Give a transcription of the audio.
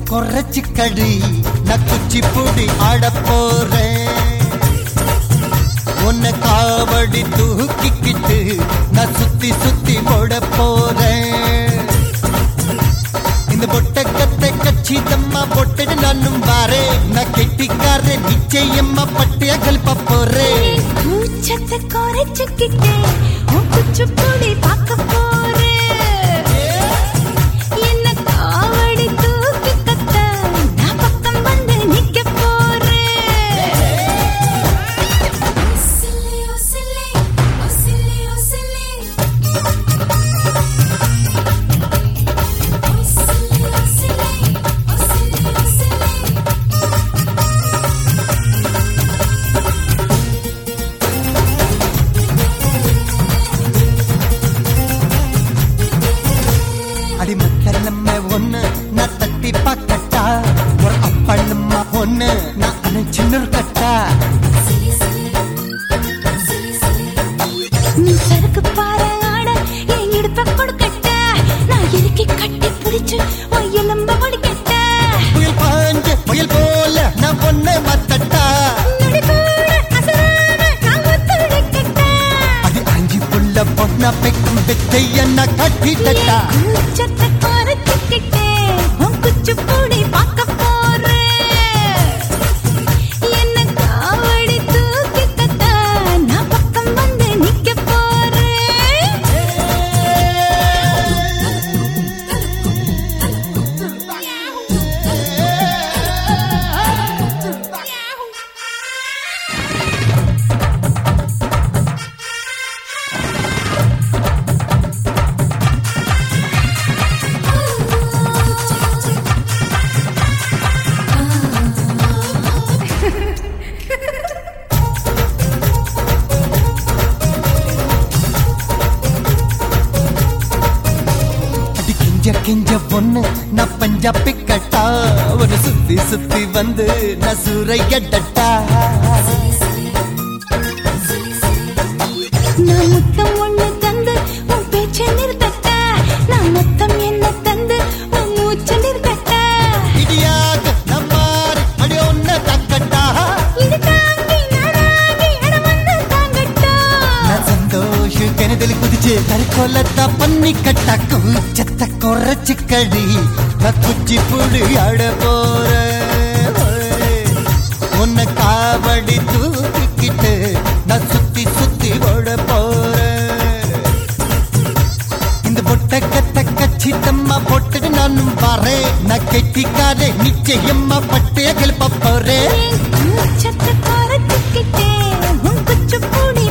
குறைச்சு கடி நான் குச்சி பொடி ஆட போறேன் உன்னை காவடி தூக்கிக்கிட்டு நான் சுத்தி சுத்தி ஓட போறேன் இந்த பொட்டக்கத்தை கச்சிதம்மா பொட்டடு நானும் வாரே நான் கெட்டிக்கார நிச்சயம்மா பட்டிய கல்ப போறேன் கூச்சத்தை குறைச்சுக்கிட்டே உன் குச்சிப்புடி பார்க்க போறேன் என்ன காவடி தூக்கி கத்த நான் பக்கம் வந்து நிக்க போறேன் Oscille, oscille, oscille, oscille. Oscille, oscille, oscille, oscille. அடி மக்கள் நம்ம ஒண்ணு நான் தட்டி பார்க்கட்டா ஒரு அப்பளம்மா ஒண்ணு நான் அணைச்சு கட்டா Silly, silly, silly, silly. நீ சறுக்கு பாரு ஆட என் இடுப்ப கொடுக்கட்ட நான் இறுக்கி கட்டி பிடிச்சு உன் எலும்ப ஒடிக்கட்ட புயல் பாஞ்ச புயல் போல நான் ஒண்ணு மத்தட்டா நொடி கூட அசராம நான் ஒத்துழைக்கட்ட அடி அஞ்சி புள்ள பொண்ணா பெக்கும் பெத்தைய நான் கட்டிட்டா கூச்சத்தை குறைச்சுக்கிட்டே உன் குச்சிப்புடி பார்க்க போறேன் என்ன காவடி தூக்கி கத்த நான் பக்கம் வந்து நிக்க போறேன் அடி கெஞ்ச கெஞ்ச பொண்ணு நான் பஞ்சா பிக்கட்டா ஒரு சுத்தி சுத்தி வந்து நான் சூறையட்டா நான் முத்தம் ஒண்ணு தந்து உன் பேச்சை நிறுத்தட்ட நான் மொத்தம் என்ன தந்து உன் மூச்சை நிறுத்தட்ட இடியாக நம்மாறு அடி ஒன்ன தக்கட்டா இது தாங்கி நானாகி இடம் வந்து தாங்கட்டா நான் சந்தோஷ கிணதில் குதிச்சு கருக்கோலத்தா பண்ணி கட்டா கூச்சத்தை குறைச்சு கடி நான் குச்சி புடி ஆட போறேன் உன்னை காவடி தூக்கிக்கிட்டு நான் சுத்தி சுத்தி ஓட போறேன் இந்த பொட்ட கத்த கச்சிதம்மா போட்டுட்டு நானும் வரேன் நான் கெட்டிக்காரே நிச்சயம்மா பட்டைய கிளப்ப போறேன் கூச்சத்தை குறைச்சுக்கிட்டே உன் குச்சிப்புடி